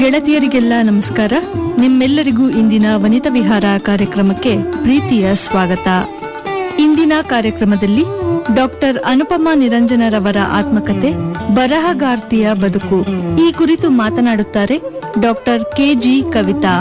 ಗೆಳತಿಯರಿಗೆಲ್ಲ ನಮಸ್ಕಾರ ನಿಮ್ಮೆಲ್ಲರಿಗೂ ಇಂದಿನ ವನಿತಾ ವಿಹಾರ ಕಾರ್ಯಕ್ರಮಕ್ಕೆ ಪ್ರೀತಿಯ ಸ್ವಾಗತ ಇಂದಿನ ಕಾರ್ಯಕ್ರಮದಲ್ಲಿ ಡಾಕ್ಟರ್ ಅನುಪಮ ನಿರಂಜನರವರ ಆತ್ಮಕತೆ ಬರಹಗಾರ್ತಿಯ ಬದುಕು ಈ ಕುರಿತು ಮಾತನಾಡುತ್ತಾರೆ ಡಾಕ್ಟರ್ ಕೆಜಿ ಕವಿತಾ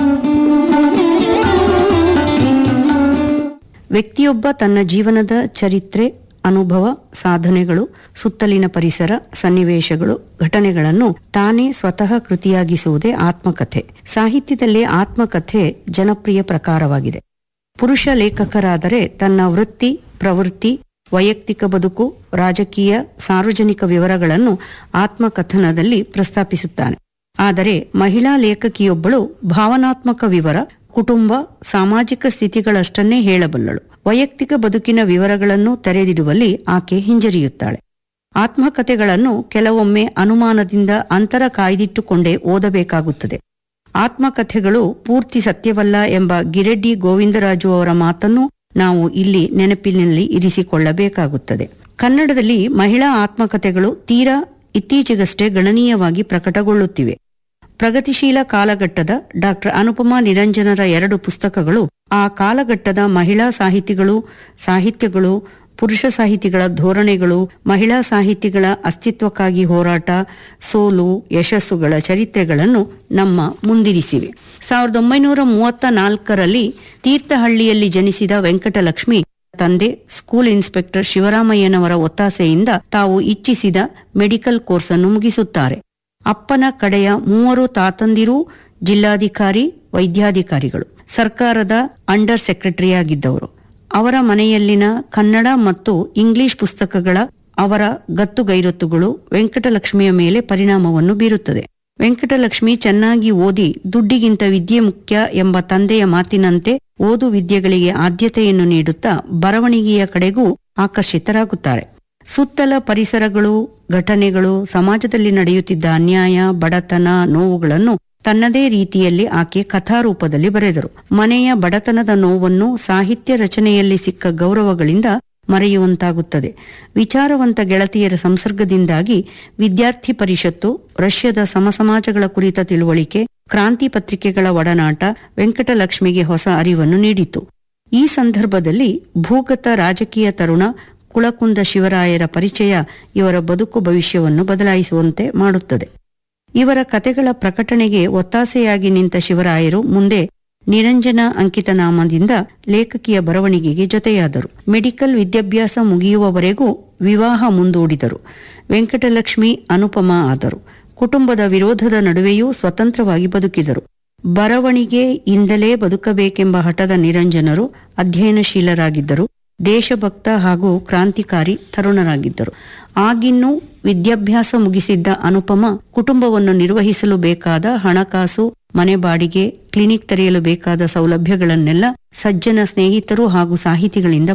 ವ್ಯಕ್ತಿಯೊಬ್ಬ ತನ್ನ ಜೀವನದ ಚರಿತ್ರೆ ಅನುಭವ ಸಾಧನೆಗಳು ಸುತ್ತಲಿನ ಪರಿಸರ ಸನ್ನಿವೇಶಗಳು ಘಟನೆಗಳನ್ನು ತಾನೇ ಸ್ವತಃ ಕೃತಿಯಾಗಿಸುವುದೇ ಆತ್ಮಕಥೆ ಸಾಹಿತ್ಯದಲ್ಲಿ ಆತ್ಮಕಥೆ ಜನಪ್ರಿಯ ಪ್ರಕಾರವಾಗಿದೆ ಪುರುಷ ಲೇಖಕರಾದರೆ ತನ್ನ ವೃತ್ತಿ ಪ್ರವೃತ್ತಿ ವೈಯಕ್ತಿಕ ಬದುಕು ರಾಜಕೀಯ ಸಾರ್ವಜನಿಕ ವಿವರಗಳನ್ನು ಆತ್ಮಕಥನದಲ್ಲಿ ಪ್ರಸ್ತಾಪಿಸುತ್ತಾನೆ ಆದರೆ ಮಹಿಳಾ ಲೇಖಕಿಯೊಬ್ಬಳು ಭಾವನಾತ್ಮಕ ವಿವರ ಕುಟುಂಬ ಸಾಮಾಜಿಕ ಸ್ಥಿತಿಗಳಷ್ಟನ್ನೇ ಹೇಳಬಲ್ಲಳು ವೈಯಕ್ತಿಕ ಬದುಕಿನ ವಿವರಗಳನ್ನು ತೆರೆದಿಡುವಲ್ಲಿ ಆಕೆ ಹಿಂಜರಿಯುತ್ತಾಳೆ ಆತ್ಮಕಥೆಗಳನ್ನು ಕೆಲವೊಮ್ಮೆ ಅನುಮಾನದಿಂದ ಅಂತರ ಕಾಯ್ದಿಟ್ಟುಕೊಂಡೇ ಓದಬೇಕಾಗುತ್ತದೆ ಆತ್ಮಕಥೆಗಳು ಪೂರ್ತಿ ಸತ್ಯವಲ್ಲ ಎಂಬ ಗಿರೆಡ್ಡಿ ಗೋವಿಂದರಾಜು ಅವರ ಮಾತನ್ನು ನಾವು ಇಲ್ಲಿ ನೆನಪಿನಲ್ಲಿ ಇರಿಸಿಕೊಳ್ಳಬೇಕಾಗುತ್ತದೆ ಕನ್ನಡದಲ್ಲಿ ಮಹಿಳಾ ಆತ್ಮಕಥೆಗಳು ತೀರಾ ಇತ್ತೀಚೆಗಷ್ಟೇ ಗಣನೀಯವಾಗಿ ಪ್ರಕಟಗೊಳ್ಳುತ್ತಿವೆ ಪ್ರಗತಿಶೀಲ ಕಾಲಘಟ್ಟದ ಡಾಕ್ಟರ್ ಅನುಪಮಾ ನಿರಂಜನರ ಎರಡು ಪುಸ್ತಕಗಳು ಆ ಕಾಲಘಟ್ಟದ ಮಹಿಳಾ ಸಾಹಿತಿಗಳು ಸಾಹಿತ್ಯಗಳು ಪುರುಷ ಸಾಹಿತಿಗಳ ಧೋರಣೆಗಳು ಮಹಿಳಾ ಸಾಹಿತಿಗಳ ಅಸ್ತಿತ್ವಕ್ಕಾಗಿ ಹೋರಾಟ ಸೋಲು ಯಶಸ್ಸುಗಳ ಚರಿತ್ರೆಗಳನ್ನು ನಮ್ಮ ಮುಂದಿರಿಸಿವೆ ಸಾವಿರದ ಒಂಬೈನೂರ ಮೂವತ್ತ ನಾಲ್ಕರಲ್ಲಿ ತೀರ್ಥಹಳ್ಳಿಯಲ್ಲಿ ಜನಿಸಿದ ವೆಂಕಟಲಕ್ಷ್ಮಿ ತಂದೆ ಸ್ಕೂಲ್ ಇನ್ಸ್ಪೆಕ್ಟರ್ ಶಿವರಾಮಯ್ಯನವರ ಒತ್ತಾಸೆಯಿಂದ ತಾವು ಇಚ್ಛಿಸಿದ ಮೆಡಿಕಲ್ ಕೋರ್ಸ್ ಅನ್ನು ಮುಗಿಸುತ್ತಾರೆ ಅಪ್ಪನ ಕಡೆಯ ಮೂವರು ತಾತಂದಿರೂ ಜಿಲ್ಲಾಧಿಕಾರಿ ವೈದ್ಯಾಧಿಕಾರಿಗಳು ಸರ್ಕಾರದ ಅಂಡರ್ ಸೆಕ್ರೆಟರಿಯಾಗಿದ್ದವರು ಅವರ ಮನೆಯಲ್ಲಿನ ಕನ್ನಡ ಮತ್ತು ಇಂಗ್ಲಿಷ್ ಪುಸ್ತಕಗಳ ಅವರ ಗತ್ತುಗೈರೊತ್ತುಗಳು ವೆಂಕಟಲಕ್ಷ್ಮಿಯ ಮೇಲೆ ಪರಿಣಾಮವನ್ನು ಬೀರುತ್ತದೆ ವೆಂಕಟಲಕ್ಷ್ಮಿ ಚೆನ್ನಾಗಿ ಓದಿ ದುಡ್ಡಿಗಿಂತ ವಿದ್ಯೆ ಮುಖ್ಯ ಎಂಬ ತಂದೆಯ ಮಾತಿನಂತೆ ಓದು ವಿದ್ಯೆಗಳಿಗೆ ಆದ್ಯತೆಯನ್ನು ನೀಡುತ್ತಾ ಬರವಣಿಗೆಯ ಕಡೆಗೂ ಆಕರ್ಷಿತರಾಗುತ್ತಾರೆ ಸುತ್ತಲ ಪರಿಸರಗಳು ಘಟನೆಗಳು ಸಮಾಜದಲ್ಲಿ ನಡೆಯುತ್ತಿದ್ದ ಅನ್ಯಾಯ ಬಡತನ ನೋವುಗಳನ್ನು ತನ್ನದೇ ರೀತಿಯಲ್ಲಿ ಆಕೆ ಕಥಾರೂಪದಲ್ಲಿ ಬರೆದರು ಮನೆಯ ಬಡತನದ ನೋವನ್ನು ಸಾಹಿತ್ಯ ರಚನೆಯಲ್ಲಿ ಸಿಕ್ಕ ಗೌರವಗಳಿಂದ ಮರೆಯುವಂತಾಗುತ್ತದೆ ವಿಚಾರವಂತ ಗೆಳತಿಯರ ಸಂಸರ್ಗದಿಂದಾಗಿ ವಿದ್ಯಾರ್ಥಿ ಪರಿಷತ್ತು ರಷ್ಯಾದ ಸಮಸಮಾಜಗಳ ಕುರಿತ ತಿಳುವಳಿಕೆ ಕ್ರಾಂತಿ ಪತ್ರಿಕೆಗಳ ಒಡನಾಟ ವೆಂಕಟಲಕ್ಷ್ಮಿಗೆ ಹೊಸ ಅರಿವನ್ನು ನೀಡಿತು ಈ ಸಂದರ್ಭದಲ್ಲಿ ಭೂಗತ ರಾಜಕೀಯ ತರುಣ ಕುಳಕುಂದ ಶಿವರಾಯರ ಪರಿಚಯ ಇವರ ಬದುಕು ಭವಿಷ್ಯವನ್ನು ಬದಲಾಯಿಸುವಂತೆ ಮಾಡುತ್ತದೆ ಇವರ ಕತೆಗಳ ಪ್ರಕಟಣೆಗೆ ಒತ್ತಾಸೆಯಾಗಿ ನಿಂತ ಶಿವರಾಯರು ಮುಂದೆ ನಿರಂಜನ ಅಂಕಿತನಾಮದಿಂದ ಲೇಖಕಿಯ ಬರವಣಿಗೆಗೆ ಜೊತೆಯಾದರು ಮೆಡಿಕಲ್ ವಿದ್ಯಾಭ್ಯಾಸ ಮುಗಿಯುವವರೆಗೂ ವಿವಾಹ ಮುಂದೂಡಿದರು ವೆಂಕಟಲಕ್ಷ್ಮಿ ಅನುಪಮ ಆದರು ಕುಟುಂಬದ ವಿರೋಧದ ನಡುವೆಯೂ ಸ್ವತಂತ್ರವಾಗಿ ಬದುಕಿದರು ಬರವಣಿಗೆ ಇಂದಲೇ ಬದುಕಬೇಕೆಂಬ ಹಠದ ನಿರಂಜನರು ಅಧ್ಯಯನಶೀಲರಾಗಿದ್ದರು ದೇಶಭಕ್ತ ಹಾಗೂ ಕ್ರಾಂತಿಕಾರಿ ತರುಣರಾಗಿದ್ದರು ಆಗಿನ್ನೂ ವಿದ್ಯಾಭ್ಯಾಸ ಮುಗಿಸಿದ್ದ ಅನುಪಮ ಕುಟುಂಬವನ್ನು ನಿರ್ವಹಿಸಲು ಬೇಕಾದ ಹಣಕಾಸು ಮನೆ ಬಾಡಿಗೆ ಕ್ಲಿನಿಕ್ ತೆರೆಯಲು ಬೇಕಾದ ಸೌಲಭ್ಯಗಳನ್ನೆಲ್ಲ ಸಜ್ಜನ ಸ್ನೇಹಿತರು ಹಾಗೂ ಸಾಹಿತಿಗಳಿಂದ